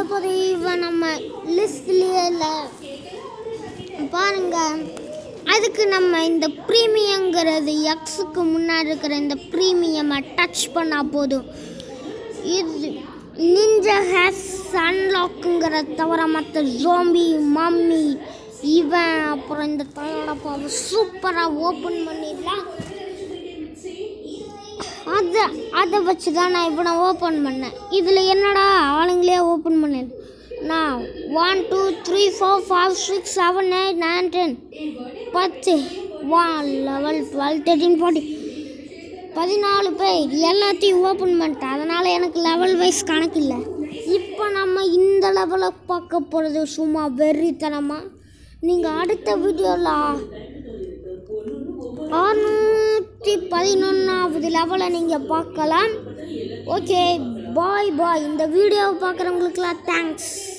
போது இவன் நம்ம லிஸ்ட்லேயே இல்லை பாருங்க அதுக்கு நம்ம இந்த ப்ரீமியங்கிறது எக்ஸுக்கு முன்னாடி இருக்கிற இந்த ப்ரீமியமை டச் பண்ணால் போதும் இது நிஞ்ச ஹேஸ் அன்லாக்குங்கிற தவிர மற்ற ஜோம்பி மம்மி இவன் அப்புறம் இந்த தகடப்பாவை சூப்பராக ஓப்பன் பண்ணிடலாம் அதை அதை வச்சு தான் நான் இவனை ஓப்பன் பண்ணேன் இதில் என்னடா ஆளுங்களே ஓப்பன் பண்ணேன் நான் one two three four five six seven eight nine ten பத்து one level twelve thirteen forty பதினாலு பேர் எல்லாத்தையும் ஓப்பன் பண்ணிட்டேன் அதனால் எனக்கு லெவல் வைஸ் கணக்கு இல்லை இப்போ நம்ம இந்த லெவலை பார்க்க போகிறது சும்மா வெறித்தனமாக நீங்கள் அடுத்த வீடியோவில் அறுநூற்றி பதினொன்றாவது லெவலை நீங்கள் பார்க்கலாம் ஓகே பாய் பாய் இந்த வீடியோவை பார்க்குறவங்களுக்குலாம் தேங்க்ஸ்